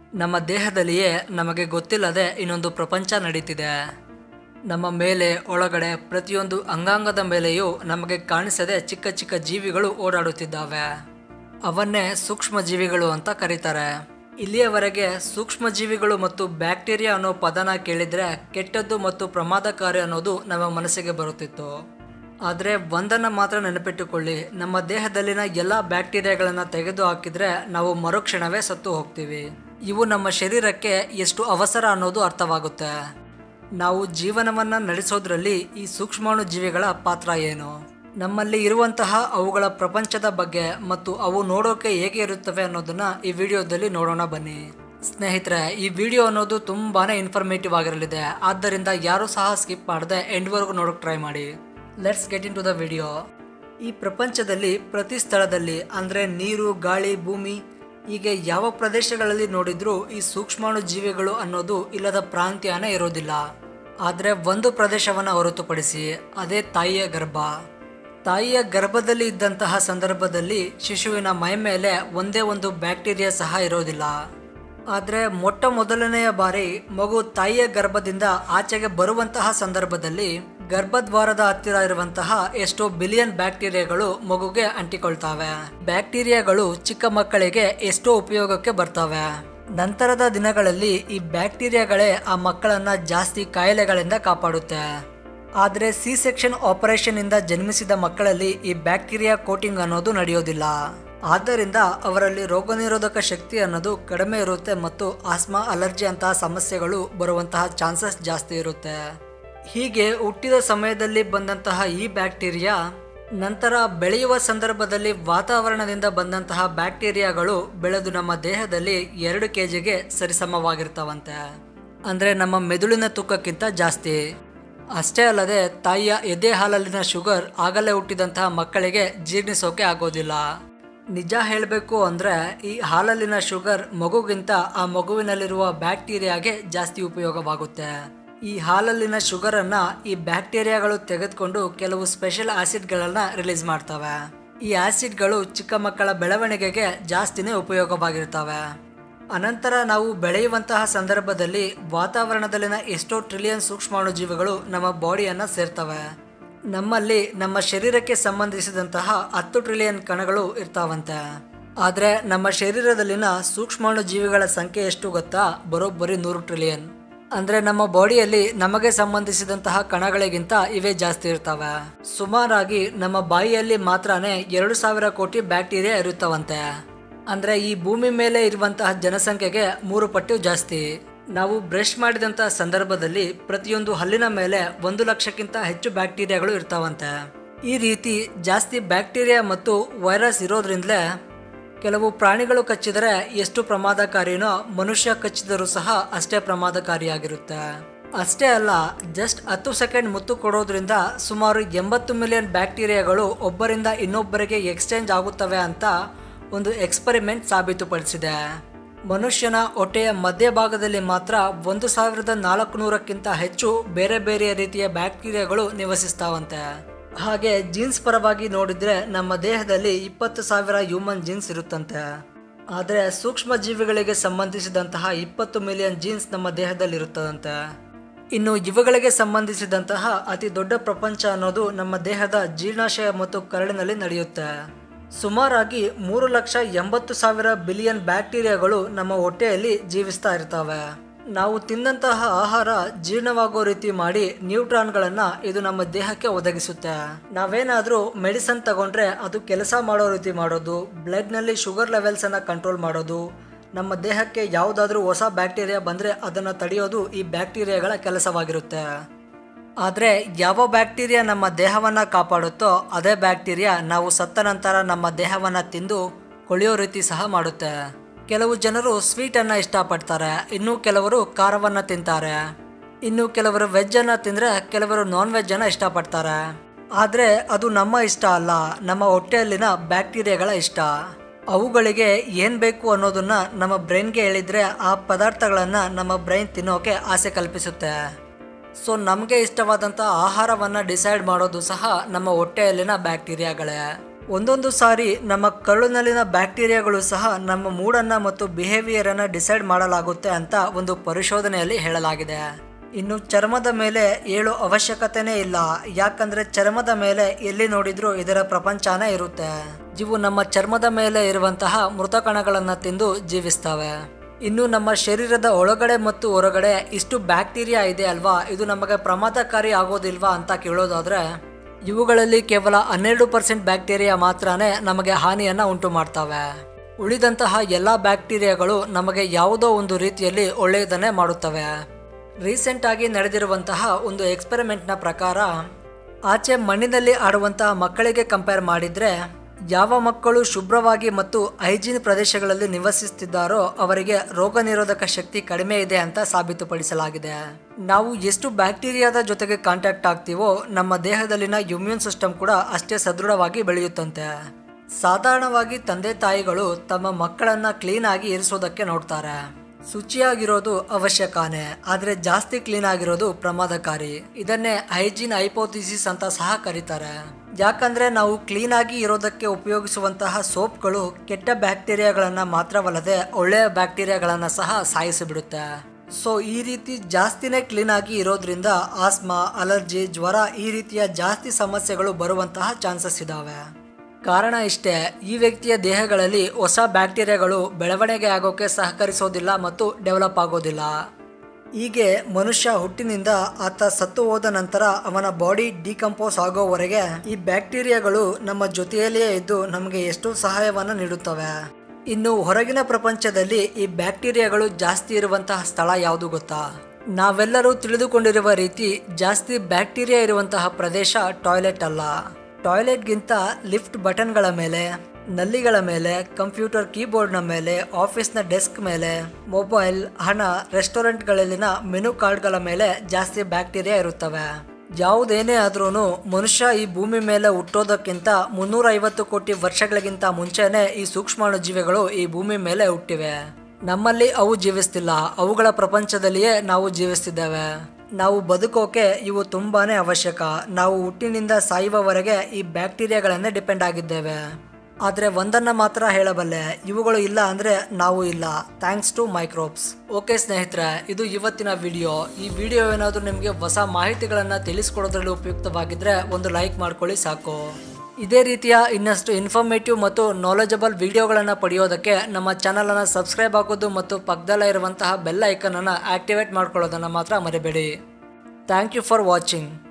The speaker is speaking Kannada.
ನಮ್ಮ ದೇಹದಲ್ಲಿಯೇ ನಮಗೆ ಗೊತ್ತಿಲ್ಲದೆ ಇನ್ನೊಂದು ಪ್ರಪಂಚ ನಡೀತಿದೆ ನಮ್ಮ ಮೇಲೆ ಒಳಗಡೆ ಪ್ರತಿಯೊಂದು ಅಂಗಾಂಗದ ಮೇಲೆಯೂ ನಮಗೆ ಕಾಣಿಸದೆ ಚಿಕ್ಕ ಚಿಕ್ಕ ಜೀವಿಗಳು ಓಡಾಡುತ್ತಿದ್ದಾವೆ ಅವನ್ನೇ ಸೂಕ್ಷ್ಮ ಜೀವಿಗಳು ಅಂತ ಕರೀತಾರೆ ಇಲ್ಲಿಯವರೆಗೆ ಸೂಕ್ಷ್ಮ ಜೀವಿಗಳು ಮತ್ತು ಬ್ಯಾಕ್ಟೀರಿಯಾ ಅನ್ನೋ ಪದನ ಕೇಳಿದ್ರೆ ಕೆಟ್ಟದ್ದು ಮತ್ತು ಪ್ರಮಾದಕಾರಿ ಅನ್ನೋದು ನಮ್ಮ ಮನಸ್ಸಿಗೆ ಬರುತ್ತಿತ್ತು ಆದರೆ ಒಂದನ್ನು ಮಾತ್ರ ನೆನಪಿಟ್ಟುಕೊಳ್ಳಿ ನಮ್ಮ ದೇಹದಲ್ಲಿನ ಎಲ್ಲ ಬ್ಯಾಕ್ಟೀರಿಯಾಗಳನ್ನು ತೆಗೆದು ಹಾಕಿದ್ರೆ ನಾವು ಮರುಕ್ಷಣವೇ ಸತ್ತು ಹೋಗ್ತೀವಿ ಇವು ನಮ್ಮ ಶರೀರಕ್ಕೆ ಎಷ್ಟು ಅವಸರ ಅನ್ನೋದು ಅರ್ಥವಾಗುತ್ತೆ ನಾವು ಜೀವನವನ್ನ ನಡೆಸೋದ್ರಲ್ಲಿ ಈ ಸೂಕ್ಷ್ಮಾಣು ಜೀವಿಗಳ ಪಾತ್ರ ಏನು ನಮ್ಮಲ್ಲಿ ಇರುವಂತಹ ಅವುಗಳ ಪ್ರಪಂಚದ ಬಗ್ಗೆ ಮತ್ತು ಅವು ನೋಡೋಕೆ ಹೇಗೆ ಇರುತ್ತವೆ ಅನ್ನೋದನ್ನ ಈ ವಿಡಿಯೋದಲ್ಲಿ ನೋಡೋಣ ಬನ್ನಿ ಸ್ನೇಹಿತರೆ ಈ ವಿಡಿಯೋ ಅನ್ನೋದು ತುಂಬಾನೇ ಇನ್ಫಾರ್ಮೇಟಿವ್ ಆಗಿರಲಿದೆ ಆದ್ದರಿಂದ ಯಾರು ಸಹ ಸ್ಕಿಪ್ ಮಾಡದೆ ಎಂಡ್ವರೆಗೂ ನೋಡೋಕೆ ಟ್ರೈ ಮಾಡಿ let's get into the video ಈ ಪ್ರಪಂಚದಲ್ಲಿ ಪ್ರತಿ ಸ್ಥಳದಲ್ಲಿ ಅಂದರೆ ನೀರು ಗಾಳಿ ಭೂಮಿ ಹೀಗೆ ಯಾವ ಪ್ರದೇಶಗಳಲ್ಲಿ ನೋಡಿದ್ರೂ ಈ ಸೂಕ್ಷ್ಮಾಣು ಜೀವಿಗಳು ಅನ್ನೋದು ಇಲ್ಲದ ಪ್ರಾಂತ್ಯನೇ ಇರೋದಿಲ್ಲ ಆದರೆ ಒಂದು ಪ್ರದೇಶವನ್ನು ಹೊರತುಪಡಿಸಿ ಅದೇ ತಾಯಿಯ ಗರ್ಭ ತಾಯಿಯ ಗರ್ಭದಲ್ಲಿ ಇದ್ದಂತಹ ಸಂದರ್ಭದಲ್ಲಿ ಶಿಶುವಿನ ಮೈ ಮೇಲೆ ಒಂದೇ ಒಂದು ಬ್ಯಾಕ್ಟೀರಿಯಾ ಸಹ ಇರೋದಿಲ್ಲ ಆದರೆ ಮೊಟ್ಟ ಮೊದಲನೆಯ ಬಾರಿ ಮಗು ತಾಯಿಯ ಗರ್ಭದಿಂದ ಆಚೆಗೆ ಬರುವಂತಹ ಸಂದರ್ಭದಲ್ಲಿ ಗರ್ಭದ್ವಾರದ ಹತ್ತಿರ ಇರುವಂತಹ ಎಷ್ಟೋ ಬಿಲಿಯನ್ ಬ್ಯಾಕ್ಟೀರಿಯಾಗಳು ಮಗುಗೆ ಅಂಟಿಕೊಳ್ತಾವೆ ಬ್ಯಾಕ್ಟೀರಿಯಾಗಳು ಚಿಕ್ಕ ಮಕ್ಕಳಿಗೆ ಎಷ್ಟೋ ಉಪಯೋಗಕ್ಕೆ ಬರ್ತವೆ ನಂತರದ ದಿನಗಳಲ್ಲಿ ಈ ಬ್ಯಾಕ್ಟೀರಿಯಾಗಳೇ ಆ ಮಕ್ಕಳನ್ನ ಜಾಸ್ತಿ ಕಾಯಿಲೆಗಳಿಂದ ಕಾಪಾಡುತ್ತೆ ಆದರೆ ಸಿ ಸೆಕ್ಷನ್ ಆಪರೇಷನ್ ಇಂದ ಜನ್ಮಿಸಿದ ಮಕ್ಕಳಲ್ಲಿ ಈ ಬ್ಯಾಕ್ಟೀರಿಯಾ ಕೋಟಿಂಗ್ ಅನ್ನೋದು ನಡೆಯೋದಿಲ್ಲ ಆದ್ದರಿಂದ ಅವರಲ್ಲಿ ರೋಗನಿರೋಧಕ ಶಕ್ತಿ ಅನ್ನೋದು ಕಡಿಮೆ ಇರುತ್ತೆ ಮತ್ತು ಆಸ್ಮಾ ಅಲರ್ಜಿ ಅಂತಹ ಸಮಸ್ಯೆಗಳು ಬರುವಂತಹ ಚಾನ್ಸಸ್ ಜಾಸ್ತಿ ಇರುತ್ತೆ ಹೀಗೆ ಹುಟ್ಟಿದ ಸಮಯದಲ್ಲಿ ಬಂದಂತಹ ಈ ಬ್ಯಾಕ್ಟೀರಿಯಾ ನಂತರ ಬೆಳೆಯುವ ಸಂದರ್ಭದಲ್ಲಿ ವಾತಾವರಣದಿಂದ ಬಂದಂತಹ ಬ್ಯಾಕ್ಟೀರಿಯಾಗಳು ಬೆಳೆದು ನಮ್ಮ ದೇಹದಲ್ಲಿ ಎರಡು ಕೆ ಜಿಗೆ ಸರಿಸಮವಾಗಿರ್ತಾವಂತೆ ಅಂದರೆ ನಮ್ಮ ಮೆದುಳಿನ ತೂಕಕ್ಕಿಂತ ಜಾಸ್ತಿ ಅಷ್ಟೇ ಅಲ್ಲದೆ ತಾಯಿಯ ಎದೆ ಹಾಲಲ್ಲಿನ ಶುಗರ್ ಆಗಲೇ ಹುಟ್ಟಿದಂತಹ ಮಕ್ಕಳಿಗೆ ಜೀರ್ಣಿಸೋಕೆ ಆಗೋದಿಲ್ಲ ನಿಜ ಹೇಳಬೇಕು ಅಂದರೆ ಈ ಹಾಲಲ್ಲಿನ ಶುಗರ್ ಮಗುಗಿಂತ ಆ ಮಗುವಿನಲ್ಲಿರುವ ಬ್ಯಾಕ್ಟೀರಿಯಾಗೆ ಜಾಸ್ತಿ ಉಪಯೋಗವಾಗುತ್ತೆ ಈ ಹಾಲಲ್ಲಿನ ಶುಗರನ್ನು ಈ ಬ್ಯಾಕ್ಟೀರಿಯಾಗಳು ತೆಗೆದುಕೊಂಡು ಕೆಲವು ಸ್ಪೆಷಲ್ ಆಸಿಡ್ಗಳನ್ನು ರಿಲೀಸ್ ಮಾಡ್ತವೆ ಈ ಆಸಿಡ್ಗಳು ಚಿಕ್ಕ ಮಕ್ಕಳ ಬೆಳವಣಿಗೆಗೆ ಜಾಸ್ತಿನೇ ಉಪಯೋಗವಾಗಿರ್ತವೆ ಅನಂತರ ನಾವು ಬೆಳೆಯುವಂತಹ ಸಂದರ್ಭದಲ್ಲಿ ವಾತಾವರಣದಲ್ಲಿನ ಎಷ್ಟೋ ಟ್ರಿಲಿಯನ್ ಸೂಕ್ಷ್ಮಾಣು ಜೀವಿಗಳು ನಮ್ಮ ಬಾಡಿಯನ್ನು ಸೇರ್ತವೆ ನಮ್ಮಲ್ಲಿ ನಮ್ಮ ಶರೀರಕ್ಕೆ ಸಂಬಂಧಿಸಿದಂತಹ ಹತ್ತು ಟ್ರಿಲಿಯನ್ ಕಣಗಳು ಇರ್ತಾವಂತೆ ಆದರೆ ನಮ್ಮ ಶರೀರದಲ್ಲಿನ ಸೂಕ್ಷ್ಮಾಣು ಜೀವಿಗಳ ಸಂಖ್ಯೆ ಎಷ್ಟು ಗೊತ್ತಾ ಬರೋಬ್ಬರಿ ನೂರು ಟ್ರಿಲಿಯನ್ ಅಂದ್ರೆ ನಮ್ಮ ಬಾಡಿಯಲ್ಲಿ ನಮಗೆ ಸಂಬಂಧಿಸಿದಂತಹ ಕಣಗಳಿಗಿಂತ ಇವೇ ಜಾಸ್ತಿ ಇರ್ತವೆ ಸುಮಾರಾಗಿ ನಮ್ಮ ಬಾಯಿಯಲ್ಲಿ ಮಾತ್ರನೇ ಎರಡು ಸಾವಿರ ಕೋಟಿ ಬ್ಯಾಕ್ಟೀರಿಯಾ ಇರುತ್ತವಂತೆ ಅಂದ್ರೆ ಈ ಭೂಮಿ ಮೇಲೆ ಇರುವಂತಹ ಜನಸಂಖ್ಯೆಗೆ ಮೂರು ಪಟ್ಟು ಜಾಸ್ತಿ ನಾವು ಬ್ರಷ್ ಮಾಡಿದಂತಹ ಸಂದರ್ಭದಲ್ಲಿ ಪ್ರತಿಯೊಂದು ಹಲ್ಲಿನ ಮೇಲೆ ಒಂದು ಲಕ್ಷಕ್ಕಿಂತ ಹೆಚ್ಚು ಬ್ಯಾಕ್ಟೀರಿಯಾಗಳು ಇರ್ತಾವಂತೆ ಈ ರೀತಿ ಜಾಸ್ತಿ ಬ್ಯಾಕ್ಟೀರಿಯಾ ಮತ್ತು ವೈರಸ್ ಇರೋದ್ರಿಂದಲೇ ಕೆಲವು ಪ್ರಾಣಿಗಳು ಕಚ್ಚಿದರೆ ಎಷ್ಟು ಪ್ರಮಾದಕಾರಿನೋ ಮನುಷ್ಯ ಕಚ್ಚಿದರೂ ಸಹ ಅಷ್ಟೇ ಪ್ರಮಾದಕಾರಿಯಾಗಿರುತ್ತೆ ಅಷ್ಟೇ ಅಲ್ಲ ಜಸ್ಟ್ ಹತ್ತು ಸೆಕೆಂಡ್ ಮುತ್ತು ಕೊಡೋದ್ರಿಂದ ಸುಮಾರು ಎಂಬತ್ತು ಮಿಲಿಯನ್ ಬ್ಯಾಕ್ಟೀರಿಯಾಗಳು ಒಬ್ಬರಿಂದ ಇನ್ನೊಬ್ಬರಿಗೆ ಎಕ್ಸ್ಚೇಂಜ್ ಆಗುತ್ತವೆ ಅಂತ ಒಂದು ಎಕ್ಸ್ಪರಿಮೆಂಟ್ ಸಾಬೀತುಪಡಿಸಿದೆ ಮನುಷ್ಯನ ಹೊಟ್ಟೆಯ ಮಧ್ಯಭಾಗದಲ್ಲಿ ಮಾತ್ರ ಒಂದು ಸಾವಿರದ ನಾಲ್ಕು ನೂರಕ್ಕಿಂತ ಹೆಚ್ಚು ಬೇರೆ ಬೇರೆ ರೀತಿಯ ಬ್ಯಾಕ್ಟೀರಿಯಾಗಳು ನಿವಸಿಸ್ತಾವಂತೆ ಹಾಗೆ ಜೀನ್ಸ್ ಪರವಾಗಿ ನೋಡಿದ್ರೆ ನಮ್ಮ ದೇಹದಲ್ಲಿ ಇಪ್ಪತ್ತು ಸಾವಿರ ಹ್ಯೂಮನ್ ಜೀನ್ಸ್ ಇರುತ್ತಂತೆ ಆದರೆ ಸೂಕ್ಷ್ಮ ಜೀವಿಗಳಿಗೆ ಸಂಬಂಧಿಸಿದಂತಹ ಇಪ್ಪತ್ತು ಮಿಲಿಯನ್ ಜೀನ್ಸ್ ನಮ್ಮ ದೇಹದಲ್ಲಿ ಇರುತ್ತದಂತೆ ಇನ್ನು ಇವುಗಳಿಗೆ ಸಂಬಂಧಿಸಿದಂತಹ ಅತಿ ದೊಡ್ಡ ಪ್ರಪಂಚ ಅನ್ನೋದು ನಮ್ಮ ದೇಹದ ಜೀರ್ಣಾಶಯ ಮತ್ತು ಕರಳಿನಲ್ಲಿ ನಡೆಯುತ್ತೆ ಸುಮಾರಾಗಿ ಮೂರು ಲಕ್ಷ ಎಂಬತ್ತು ಸಾವಿರ ಬಿಲಿಯನ್ ಬ್ಯಾಕ್ಟೀರಿಯಾಗಳು ನಮ್ಮ ಹೊಟ್ಟೆಯಲ್ಲಿ ಜೀವಿಸ್ತಾ ಇರ್ತವೆ ನಾವು ತಿಂದಂತಹ ಆಹಾರ ಜೀರ್ಣವಾಗೋ ರೀತಿ ಮಾಡಿ ನ್ಯೂಟ್ರಾನ್ಗಳನ್ನ ಇದು ನಮ್ಮ ದೇಹಕ್ಕೆ ಒದಗಿಸುತ್ತೆ ನಾವೇನಾದ್ರೂ ಮೆಡಿಸನ್ ತಗೊಂಡ್ರೆ ಅದು ಕೆಲಸ ಮಾಡೋ ರೀತಿ ಮಾಡೋದು ಬ್ಲಡ್ನಲ್ಲಿ ಶುಗರ್ ಲೆವೆಲ್ಸ್ ಅನ್ನ ಕಂಟ್ರೋಲ್ ಮಾಡೋದು ನಮ್ಮ ದೇಹಕ್ಕೆ ಯಾವುದಾದ್ರೂ ಹೊಸ ಬ್ಯಾಕ್ಟೀರಿಯಾ ಬಂದ್ರೆ ಅದನ್ನ ತಡೆಯೋದು ಈ ಬ್ಯಾಕ್ಟೀರಿಯಾಗಳ ಕೆಲಸವಾಗಿರುತ್ತೆ ಆದರೆ ಯಾವ ಬ್ಯಾಕ್ಟೀರಿಯಾ ನಮ್ಮ ದೇಹವನ್ನು ಕಾಪಾಡುತ್ತೋ ಅದೇ ಬ್ಯಾಕ್ಟೀರಿಯಾ ನಾವು ಸತ್ತ ನಂತರ ನಮ್ಮ ದೇಹವನ್ನು ತಿಂದು ಕೊಳೆಯೋ ರೀತಿ ಸಹ ಮಾಡುತ್ತೆ ಕೆಲವು ಜನರು ಸ್ವೀಟನ್ನು ಇಷ್ಟಪಡ್ತಾರೆ ಇನ್ನು ಕೆಲವರು ಖಾರವನ್ನು ತಿಂತಾರೆ ಇನ್ನು ಕೆಲವರು ವೆಜ್ಜನ್ನು ತಿಂದರೆ ಕೆಲವರು ನಾನ್ ವೆಜ್ಜನ್ನು ಇಷ್ಟಪಡ್ತಾರೆ ಆದರೆ ಅದು ನಮ್ಮ ಇಷ್ಟ ಅಲ್ಲ ನಮ್ಮ ಹೊಟ್ಟೆಯಲ್ಲಿನ ಬ್ಯಾಕ್ಟೀರಿಯಾಗಳ ಇಷ್ಟ ಅವುಗಳಿಗೆ ಏನು ಬೇಕು ಅನ್ನೋದನ್ನ ನಮ್ಮ ಬ್ರೈನ್ಗೆ ಹೇಳಿದ್ರೆ ಆ ಪದಾರ್ಥಗಳನ್ನು ನಮ್ಮ ಬ್ರೈನ್ ತಿನ್ನೋಕೆ ಆಸೆ ಕಲ್ಪಿಸುತ್ತೆ ಸೊ ನಮಗೆ ಇಷ್ಟವಾದಂಥ ಆಹಾರವನ್ನು ಡಿಸೈಡ್ ಮಾಡೋದು ಸಹ ನಮ್ಮ ಹೊಟ್ಟೆಯಲ್ಲಿನ ಬ್ಯಾಕ್ಟೀರಿಯಾಗಳೇ ಒಂದೊಂದು ಸಾರಿ ನಮ್ಮ ಕರುಳಿನಲ್ಲಿನ ಬ್ಯಾಕ್ಟೀರಿಯಾಗಳು ಸಹ ನಮ್ಮ ಮೂಡನ್ನು ಮತ್ತು ಬಿಹೇವಿಯರನ್ನು ಡಿಸೈಡ್ ಮಾಡಲಾಗುತ್ತೆ ಅಂತ ಒಂದು ಪರಿಶೋಧನೆಯಲ್ಲಿ ಹೇಳಲಾಗಿದೆ ಇನ್ನು ಚರ್ಮದ ಮೇಲೆ ಏಳು ಅವಶ್ಯಕತೆನೇ ಇಲ್ಲ ಯಾಕಂದ್ರೆ ಚರ್ಮದ ಮೇಲೆ ಎಲ್ಲಿ ನೋಡಿದ್ರೂ ಇದರ ಪ್ರಪಂಚನೇ ಇರುತ್ತೆ ಇವು ನಮ್ಮ ಚರ್ಮದ ಮೇಲೆ ಇರುವಂತಹ ಮೃತ ಕಣಗಳನ್ನು ತಿಂದು ಜೀವಿಸ್ತವೆ ಇನ್ನು ನಮ್ಮ ಶರೀರದ ಒಳಗಡೆ ಮತ್ತು ಹೊರಗಡೆ ಇಷ್ಟು ಬ್ಯಾಕ್ಟೀರಿಯಾ ಇದೆ ಅಲ್ವಾ ಇದು ನಮಗೆ ಪ್ರಮಾದಕಾರಿ ಆಗೋದಿಲ್ವಾ ಅಂತ ಕೇಳೋದಾದ್ರೆ ಇವುಗಳಲ್ಲಿ ಕೇವಲ ಹನ್ನೆರಡು ಪರ್ಸೆಂಟ್ ಬ್ಯಾಕ್ಟೀರಿಯಾ ಮಾತ್ರನೇ ನಮಗೆ ಹಾನಿಯನ್ನ ಉಂಟು ಮಾಡ್ತವೆ ಉಳಿದಂತಹ ಎಲ್ಲ ಬ್ಯಾಕ್ಟೀರಿಯಾಗಳು ನಮಗೆ ಯಾವುದೋ ಒಂದು ರೀತಿಯಲ್ಲಿ ಒಳ್ಳೆಯದನ್ನೇ ಮಾಡುತ್ತವೆ ರೀಸೆಂಟ್ ಆಗಿ ನಡೆದಿರುವಂತಹ ಒಂದು ಎಕ್ಸ್ಪೆರಿಮೆಂಟ್ನ ಪ್ರಕಾರ ಆಚೆ ಮಣ್ಣಿನಲ್ಲಿ ಆಡುವಂತಹ ಮಕ್ಕಳಿಗೆ ಕಂಪೇರ್ ಮಾಡಿದ್ರೆ ಯಾವ ಮಕ್ಕಳು ಶುಭ್ರವಾಗಿ ಮತ್ತು ಹೈಜೀನ್ ಪ್ರದೇಶಗಳಲ್ಲಿ ನಿವಸಿಸುತ್ತಿದ್ದಾರೋ ಅವರಿಗೆ ರೋಗ ನಿರೋಧಕ ಶಕ್ತಿ ಕಡಿಮೆ ಇದೆ ಅಂತ ಸಾಬೀತುಪಡಿಸಲಾಗಿದೆ ನಾವು ಎಷ್ಟು ಬ್ಯಾಕ್ಟೀರಿಯಾದ ಜೊತೆಗೆ ಕಾಂಟ್ಯಾಕ್ಟ್ ಆಗ್ತೀವೋ ನಮ್ಮ ದೇಹದಲ್ಲಿನ ಇಮ್ಯೂನ್ ಸಿಸ್ಟಮ್ ಕೂಡ ಅಷ್ಟೇ ಸದೃಢವಾಗಿ ಬೆಳೆಯುತ್ತಂತೆ ಸಾಧಾರಣವಾಗಿ ತಂದೆ ತಾಯಿಗಳು ತಮ್ಮ ಮಕ್ಕಳನ್ನ ಕ್ಲೀನ್ ಆಗಿ ಇರಿಸೋದಕ್ಕೆ ನೋಡ್ತಾರೆ ಶುಚಿಯಾಗಿರೋದು ಅವಶ್ಯಕಾನೆ ಆದರೆ ಜಾಸ್ತಿ ಕ್ಲೀನ್ ಆಗಿರೋದು ಪ್ರಮಾದಕಾರಿ ಇದನ್ನೇ ಹೈಜೀನ್ ಹೈಪೋಥಿಸಿಸ್ ಅಂತ ಸಹ ಕರೀತಾರೆ ಯಾಕಂದ್ರೆ ನಾವು ಕ್ಲೀನ್ ಆಗಿ ಇರೋದಕ್ಕೆ ಉಪಯೋಗಿಸುವಂತಹ ಸೋಪ್ಗಳು ಕೆಟ್ಟ ಬ್ಯಾಕ್ಟೀರಿಯಾಗಳನ್ನ ಮಾತ್ರವಲ್ಲದೆ ಒಳ್ಳೆಯ ಬ್ಯಾಕ್ಟೀರಿಯಾಗಳನ್ನ ಸಹ ಸಾಯಿಸಿಬಿಡುತ್ತೆ ಸೊ ಈ ರೀತಿ ಜಾಸ್ತಿನೇ ಕ್ಲೀನ್ ಆಗಿ ಇರೋದ್ರಿಂದ ಆಸ್ಮಾ ಅಲರ್ಜಿ ಜ್ವರ ಈ ರೀತಿಯ ಜಾಸ್ತಿ ಸಮಸ್ಯೆಗಳು ಬರುವಂತಹ ಚಾನ್ಸಸ್ ಇದಾವೆ ಕಾರಣ ಇಷ್ಟೇ ಈ ವ್ಯಕ್ತಿಯ ದೇಹಗಳಲ್ಲಿ ಹೊಸ ಬ್ಯಾಕ್ಟೀರಿಯಾಗಳು ಬೆಳವಣಿಗೆ ಆಗೋಕೆ ಸಹಕರಿಸೋದಿಲ್ಲ ಮತ್ತು ಡೆವಲಪ್ ಆಗೋದಿಲ್ಲ ಹೀಗೆ ಮನುಷ್ಯ ಹುಟ್ಟಿನಿಂದ ಆತ ಸತ್ತು ಹೋದ ನಂತರ ಅವನ ಬಾಡಿ ಡಿಕಂಪೋಸ್ ಆಗೋವರೆಗೆ ಈ ಬ್ಯಾಕ್ಟೀರಿಯಾಗಳು ನಮ್ಮ ಜೊತೆಯಲ್ಲಿಯೇ ಇದ್ದು ನಮಗೆ ಎಷ್ಟು ಸಹಾಯವನ್ನು ನೀಡುತ್ತವೆ ಇನ್ನು ಹೊರಗಿನ ಪ್ರಪಂಚದಲ್ಲಿ ಈ ಬ್ಯಾಕ್ಟೀರಿಯಾಗಳು ಜಾಸ್ತಿ ಇರುವಂತಹ ಸ್ಥಳ ಯಾವುದು ಗೊತ್ತಾ ನಾವೆಲ್ಲರೂ ತಿಳಿದುಕೊಂಡಿರುವ ರೀತಿ ಜಾಸ್ತಿ ಬ್ಯಾಕ್ಟೀರಿಯಾ ಇರುವಂತಹ ಪ್ರದೇಶ ಟಾಯ್ಲೆಟ್ ಅಲ್ಲ ಟಾಯ್ಲೆಟ್ಗಿಂತ ಲಿಫ್ಟ್ ಬಟನ್ಗಳ ಮೇಲೆ ನಲ್ಲಿಗಳ ಮೇಲೆ ಕಂಪ್ಯೂಟರ್ ಕೀಬೋರ್ಡ್ನ ಮೇಲೆ ಆಫೀಸ್ನ ಡೆಸ್ಕ್ ಮೇಲೆ ಮೊಬೈಲ್ ಹಣ ರೆಸ್ಟೋರೆಂಟ್ಗಳಲ್ಲಿನ ಮೆನು ಕಾರ್ಡ್ಗಳ ಮೇಲೆ ಜಾಸ್ತಿ ಬ್ಯಾಕ್ಟೀರಿಯಾ ಇರುತ್ತವೆ ಯಾವುದೇನೇ ಆದ್ರೂ ಮನುಷ್ಯ ಈ ಭೂಮಿ ಮೇಲೆ ಹುಟ್ಟೋದಕ್ಕಿಂತ ಮುನ್ನೂರ ಐವತ್ತು ಕೋಟಿ ವರ್ಷಗಳಿಗಿಂತ ಮುಂಚೆನೆ ಈ ಸೂಕ್ಷ್ಮಾಣು ಜೀವಿಗಳು ಈ ಭೂಮಿ ಮೇಲೆ ಹುಟ್ಟಿವೆ ನಮ್ಮಲ್ಲಿ ಅವು ಜೀವಿಸ್ತಿಲ್ಲ ಅವುಗಳ ಪ್ರಪಂಚದಲ್ಲಿಯೇ ನಾವು ಜೀವಿಸ್ತಿದ್ದೇವೆ ನಾವು ಬದುಕೋಕೆ ಇವು ತುಂಬಾನೇ ಅವಶ್ಯಕ ನಾವು ಹುಟ್ಟಿನಿಂದ ಸಾಯುವವರೆಗೆ ಈ ಬ್ಯಾಕ್ಟೀರಿಯಾಗಳನ್ನೇ ಡಿಪೆಂಡ್ ಆಗಿದ್ದೇವೆ ಆದರೆ ಒಂದನ್ನ ಮಾತ್ರ ಹೇಳಬಲ್ಲೆ ಇವುಗಳು ಇಲ್ಲ ಅಂದ್ರೆ ನಾವು ಇಲ್ಲ ಥ್ಯಾಂಕ್ಸ್ ಟು ಮೈಕ್ರೋಬ್ಸ್ ಓಕೆ ಸ್ನೇಹಿತರೆ ಇದು ಇವತ್ತಿನ ವಿಡಿಯೋ ಈ ವಿಡಿಯೋ ಏನಾದರೂ ನಿಮಗೆ ಹೊಸ ಮಾಹಿತಿಗಳನ್ನು ತಿಳಿಸ್ಕೊಡೋದ್ರಲ್ಲಿ ಉಪಯುಕ್ತವಾಗಿದ್ರೆ ಒಂದು ಲೈಕ್ ಮಾಡ್ಕೊಳ್ಳಿ ಸಾಕು ಇದೇ ರೀತಿಯ ಇನ್ನಷ್ಟು ಇನ್ಫಾರ್ಮೇಟಿವ್ ಮತ್ತು ನಾಲೆಜಬಲ್ ವಿಡಿಯೋಗಳನ್ನು ಪಡೆಯೋದಕ್ಕೆ ನಮ್ಮ ಚಾನಲನ್ನು ಸಬ್ಸ್ಕ್ರೈಬ್ ಆಗೋದು ಮತ್ತು ಪಕ್ಕದಲ್ಲೇ ಇರುವಂತಹ ಬೆಲ್ ಐಕನನ್ನು ಆಕ್ಟಿವೇಟ್ ಮಾಡ್ಕೊಳ್ಳೋದನ್ನು ಮಾತ್ರ ಮರಿಬೇಡಿ ಥ್ಯಾಂಕ್ ಯು ಫಾರ್ ವಾಚಿಂಗ್